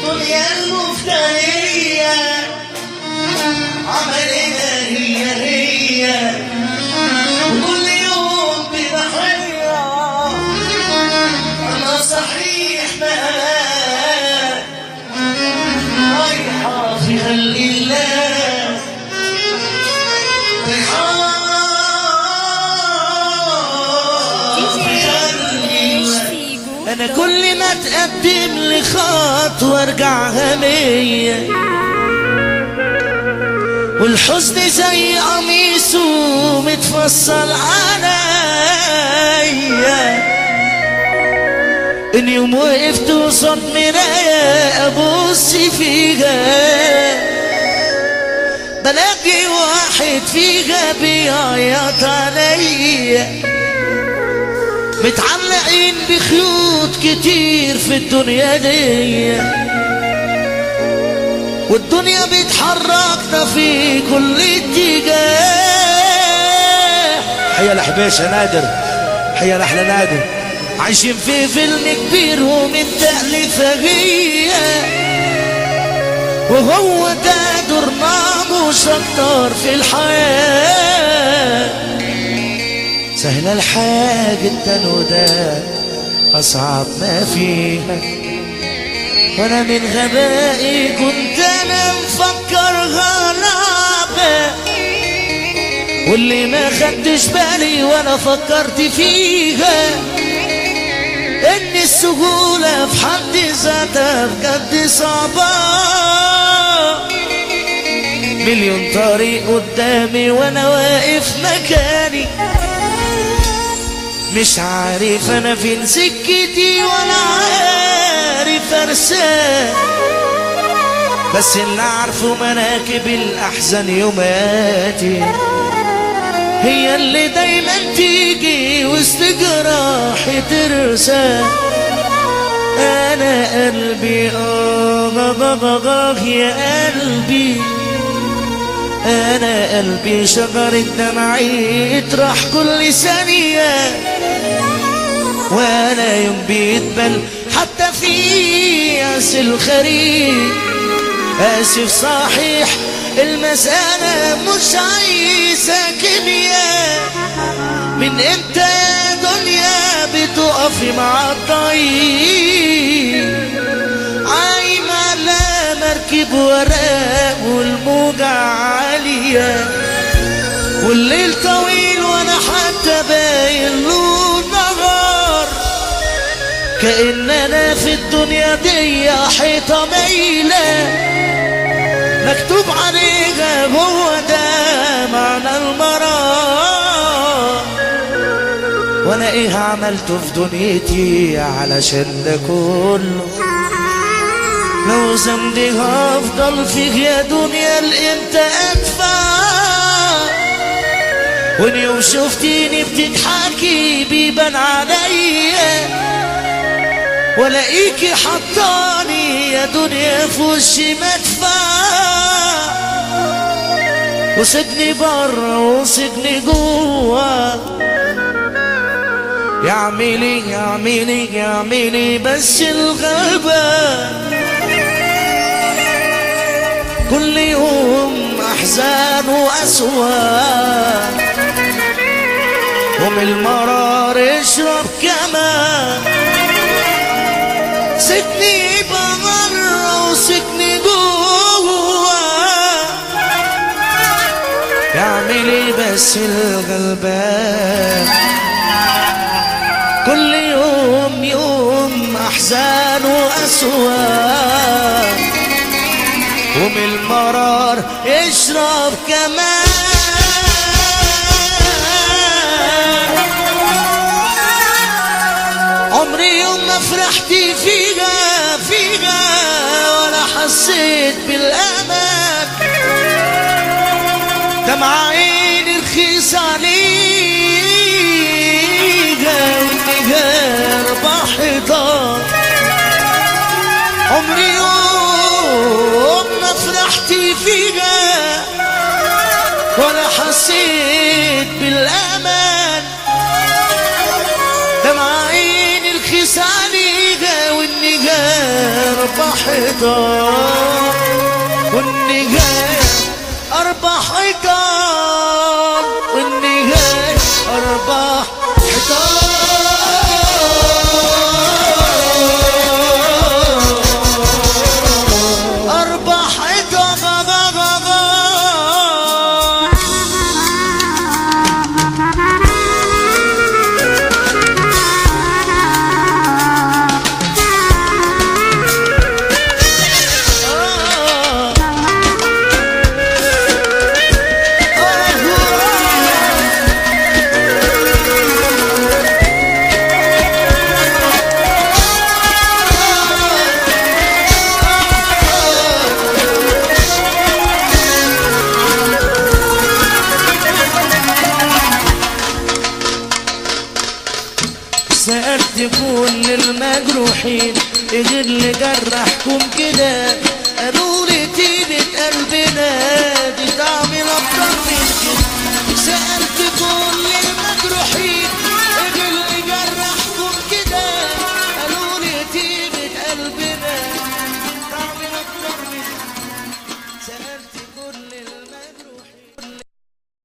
الدنيا المفترية عملنا هي هي وكل يوم بضحية أنا صحيح مآلات رايحة في خلق الله رايحة في خلق الله انا كل ما اتقدم لخطوه ارجع همية والحزن زي قميصه متفصل عليا ان يوم وقفت قصاد مراية ابص فيها بلاقي واحد فيها بيعيط عليا متعلقين بخيوط كتير في الدنيا دي والدنيا بتحركنا في كل اتجاه حيا لحبيشة نادر حيا لأحلى نادر عايشين في فيلم كبير ومن تأليفة هي وهو ده دورنا مش اكتر في الحياه سهل الحياة جدا وده أصعب ما فيها وانا من غبائي كنت انا مفكر غلابة واللي ما خدش بالي وانا فكرت فيها ان السهولة في حد ذاتها بجد صعبة مليون طريق قدامي وانا واقف مكاني مش عارف انا فين سكتي ولا عارف ارسال بس اللي عارفه مناكب الاحزان يوماتي هي اللي دايما تيجي وسط جراحي ترسى انا قلبي اه آه، آه، آه، يا قلبي انا قلبي شجرة دمعي يطرح كل ثانية وانا يوم بيتبل حتى في عز الخريف اسف صحيح المسألة مش عايزة كيمياء من امتى يا دنيا بتقفي مع الضعيف عايمة على مركب وراء والموجة عالية والليل طويل وانا حتى باين له نهار كأن انا في الدنيا دي حيطة مايلة مكتوب عليها هو ده معنى المرار وانا ايه عملته في دنيتي علشان ده كله لو ذنبي هفضل فيك يا دنيا لامتى ادفع وان يوم شفتيني بتضحكي بيبان عليا والاقيكي حطاني يا دنيا في وشي مدفع وسجني بره وسجني جوه يا عميلي يا عميلي يا عميلي بس الغلبان كل يوم احزان واسوان ومن المرار اشرب كمان سكني بمرة وسكني جوه يعملي بس الغلبان كل يوم يوم احزان واسوان ومن المرار اشرب كمان عمري يوم ما فرحت فيها فيها ولا حسيت بالامان دمع عيني رخيص عليها والنهار بحيطان عمري يوم ما فرحت فيها ولا حسيت بالامان دمع عيني الخيس عليها والنهار حيطان والنهاية أربع حيطان والنهاية أربع حيطان أربع حيطان آه. سألت كل المجروحين ايه اللي جرحكم كده قالوا